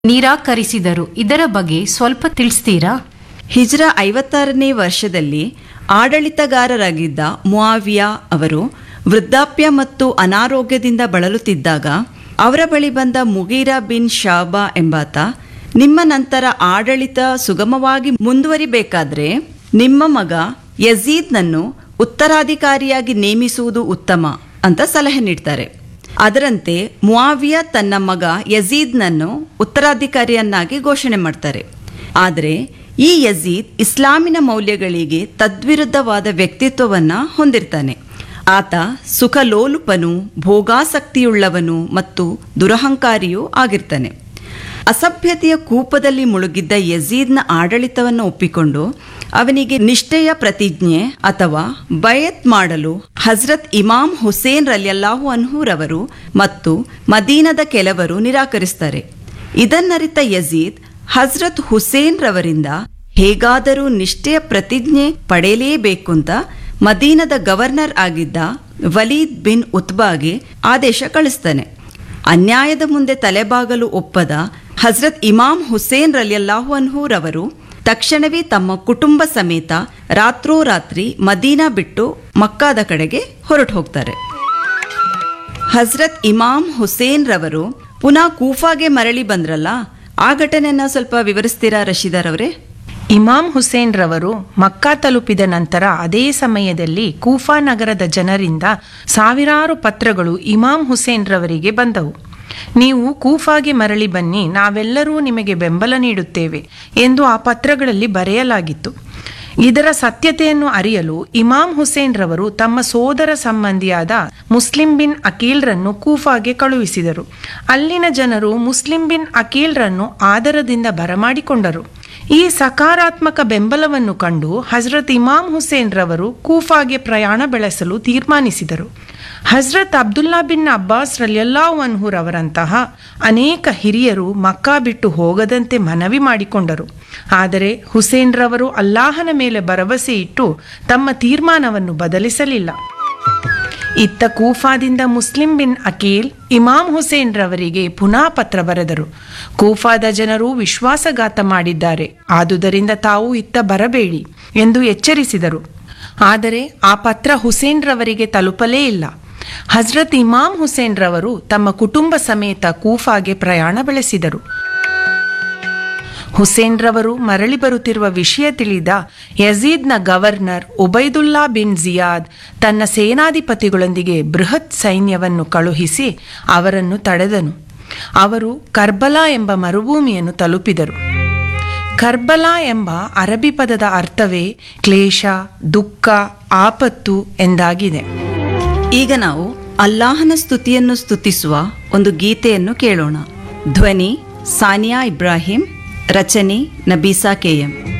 ನಿರಾಕರಿಸಿದರು ಇದರ ಬಗ್ಗೆ ಸ್ವಲ್ಪ ತಿಳಿಸ್ತೀರಾ ಹಿಜ್ರ ಐವತ್ತಾರನೇ ವರ್ಷದಲ್ಲಿ ಆಡಳಿತಗಾರರಾಗಿದ್ದ ಮುಆವಿಯಾ ಅವರು ವೃದ್ಧಾಪ್ಯ ಮತ್ತು ಅನಾರೋಗ್ಯದಿಂದ ಬಳಲುತ್ತಿದ್ದಾಗ ಅವರ ಬಳಿ ಬಂದ ಮುಗೀರಾ ಬಿನ್ ಶಾಬಾ ಎಂಬಾತ ನಿಮ್ಮ ನಂತರ ಆಡಳಿತ ಸುಗಮವಾಗಿ ಮುಂದುವರಿಬೇಕಾದ್ರೆ ನಿಮ್ಮ ಮಗ ಯಜೀದ್ನನ್ನು ಉತ್ತರಾಧಿಕಾರಿಯಾಗಿ ನೇಮಿಸುವುದು ಉತ್ತಮ ಅಂತ ಸಲಹೆ ನೀಡ್ತಾರೆ ಅದರಂತೆ ಮುಆವಿಯಾ ತನ್ನ ಮಗ ಯಜೀದ್ನನ್ನು ಉತ್ತರಾಧಿಕಾರಿಯನ್ನಾಗಿ ಘೋಷಣೆ ಮಾಡ್ತಾರೆ ಆದರೆ ಈ ಯಜೀದ್ ಇಸ್ಲಾಮಿನ ಮೌಲ್ಯಗಳಿಗೆ ತದ್ವಿರುದ್ಧವಾದ ವ್ಯಕ್ತಿತ್ವವನ್ನ ಹೊಂದಿರ್ತಾನೆ ಆತ ಸುಖಲೋಲುಪನು ಭೋಗಾಸಕ್ತಿಯುಳ್ಳವನು ಮತ್ತು ದುರಹಂಕಾರಿಯೂ ಆಗಿರ್ತಾನೆ ಅಸಭ್ಯತೆಯ ಕೂಪದಲ್ಲಿ ಮುಳುಗಿದ್ದ ಯಜೀದ್ನ ಆಡಳಿತವನ್ನು ಒಪ್ಪಿಕೊಂಡು ಅವನಿಗೆ ನಿಷ್ಠೆಯ ಪ್ರತಿಜ್ಞೆ ಅಥವಾ ಬಯತ್ ಮಾಡಲು ಹಜ್ರತ್ ಇಮಾಮ್ ಹುಸೇನ್ ರಲ್ಯಲ್ಲಾಹು ಅನ್ಹೂರವರು ಮತ್ತು ಮದೀನದ ಕೆಲವರು ನಿರಾಕರಿಸ್ತಾರೆ ಇದನ್ನರಿತ ಯಜೀದ್ ಹಜ್ರತ್ ಹುಸೇನ್ ರವರಿಂದ ಹೇಗಾದರೂ ನಿಷ್ಠೆಯ ಪ್ರತಿಜ್ಞೆ ಪಡೆಯಲೇಬೇಕು ಅಂತ ಮದೀನದ ಗವರ್ನರ್ ಆಗಿದ್ದ ವಲೀದ್ ಬಿನ್ ಉತ್ಬಾಗೆ ಆದೇಶ ಕಳಿಸ್ತಾನೆ ಅನ್ಯಾಯದ ಮುಂದೆ ತಲೆಬಾಗಲು ಒಪ್ಪದ ಹಜ್ರತ್ ಇಮಾಮ್ ಹುಸೇನ್ ರಲಿಯಲ್ಲಾಹು ಅನ್ಹೂರವರು ತಕ್ಷಣವೇ ತಮ್ಮ ಕುಟುಂಬ ಸಮೇತ ರಾತ್ರೋರಾತ್ರಿ ಮದೀನಾ ಬಿಟ್ಟು ಮಕ್ಕಾದ ಕಡೆಗೆ ಹೊರಟು ಹೋಗ್ತಾರೆ ಹಜ್ರತ್ ಇಮಾಮ್ ಹುಸೇನ್ ರವರು ಪುನಃ ಕೂಫಾಗೆ ಮರಳಿ ಬಂದ್ರಲ್ಲ ಆ ಘಟನೆನ ಸ್ವಲ್ಪ ವಿವರಿಸ್ತೀರಾ ರಶೀದರ್ ಅವರೇ ಇಮಾಮ್ ಹುಸೇನ್ ರವರು ಮಕ್ಕಾ ತಲುಪಿದ ನಂತರ ಅದೇ ಸಮಯದಲ್ಲಿ ಕೂಫಾ ನಗರದ ಜನರಿಂದ ಸಾವಿರಾರು ಪತ್ರಗಳು ಇಮಾಮ್ ಹುಸೇನ್ ರವರಿಗೆ ಬಂದವು ನೀವು ಕೂಫಾಗೆ ಮರಳಿ ಬನ್ನಿ ನಾವೆಲ್ಲರೂ ನಿಮಗೆ ಬೆಂಬಲ ನೀಡುತ್ತೇವೆ ಎಂದು ಆ ಪತ್ರಗಳಲ್ಲಿ ಬರೆಯಲಾಗಿತ್ತು ಇದರ ಸತ್ಯತೆಯನ್ನು ಅರಿಯಲು ಇಮಾಮ್ ಹುಸೇನ್ ರವರು ತಮ್ಮ ಸೋದರ ಸಂಬಂಧಿಯಾದ ಮುಸ್ಲಿಂ ಬಿನ್ ಅಕೀಲ್ರನ್ನು ಕೂಫಾಗೆ ಕಳುಹಿಸಿದರು ಅಲ್ಲಿನ ಜನರು ಮುಸ್ಲಿಂ ಬಿನ್ ಅಕೀಲ್ರನ್ನು ಆದರದಿಂದ ಬರಮಾಡಿಕೊಂಡರು ಈ ಸಕಾರಾತ್ಮಕ ಬೆಂಬಲವನ್ನು ಕಂಡು ಹಜರತ್ ಇಮಾಮ್ ಹುಸೇನ್ ರವರು ಕೂಫಾಗೆ ಪ್ರಯಾಣ ಬೆಳೆಸಲು ತೀರ್ಮಾನಿಸಿದರು ಹಜರತ್ ಅಬ್ದುಲ್ಲಾ ಬಿನ್ ಅಬ್ಬಾಸ್ ರಲಿಯಲ್ಲಾಹು ಅನ್ಹುರ್ ಅವರಂತಹ ಅನೇಕ ಹಿರಿಯರು ಮಕ್ಕಾ ಬಿಟ್ಟು ಹೋಗದಂತೆ ಮನವಿ ಮಾಡಿಕೊಂಡರು ಆದರೆ ಹುಸೇನ್ ರವರು ಅಲ್ಲಾಹನ ಮೇಲೆ ಭರವಸೆ ಇಟ್ಟು ತಮ್ಮ ತೀರ್ಮಾನವನ್ನು ಬದಲಿಸಲಿಲ್ಲ ಇತ್ತ ಕೂಫಾದಿಂದ Muslim bin Aqeel Imam Hussain ರವರಿಗೆ ಪುನಃ ಪತ್ರ ಬರೆದರು ಕೂಫಾದ ಜನರು ವಿಶ್ವಾಸಘಾತ ಮಾಡಿದ್ದಾರೆ ಆದುದರಿಂದ ತಾವು ಇತ್ತ ಬರಬೇಡಿ ಎಂದು ಎಚ್ಚರಿಸಿದರು ಆದರೆ ಆ ಪತ್ರ ಹುಸೇನ್ ರವರಿಗೆ ತಲುಪಲೇ ಇಲ್ಲ ಹಜ್ರತ್ ಇಮಾಮ್ ಹುಸೇನ್ ರವರು ತಮ್ಮ ಕುಟುಂಬ ಸಮೇತ ಕೂಫಾಗೆ ಪ್ರಯಾಣ ಬೆಳೆಸಿದರು ಹುಸೇನ್ ರವರು ಮರಳಿ ಬರುತ್ತಿರುವ ವಿಷಯ ತಿಳಿದ ಯಜೀದ್ನ ಗವರ್ನರ್ ಉಬೈದುಲ್ಲಾ ಬಿನ್ ಜಿಯಾದ್ ತನ್ನ ಸೇನಾಧಿಪತಿಗಳೊಂದಿಗೆ ಬೃಹತ್ ಸೈನ್ಯವನ್ನು ಕಳುಹಿಸಿ ಅವರನ್ನು ತಡೆದನು ಅವರು ಕರ್ಬಲಾ ಎಂಬ ಮರುಭೂಮಿಯನ್ನು ತಲುಪಿದರು ಕರ್ಬಲಾ ಎಂಬ ಅರಬಿ ಪದದ ಅರ್ಥವೇ ಕ್ಲೇಶ ದುಃಖ ಆಪತ್ತು ಎಂದಾಗಿದೆ ಈಗ ನಾವು ಅಲ್ಲಾಹನ ಸ್ತುತಿಯನ್ನು ಸ್ತುತಿಸುವ ಒಂದು ಗೀತೆಯನ್ನು ಕೇಳೋಣ ಧ್ವನಿ ಸಾನಿಯಾ ಇಬ್ರಾಹಿಂ ರಚನೆ ನಬೀಸಾ ಕೆಎಂ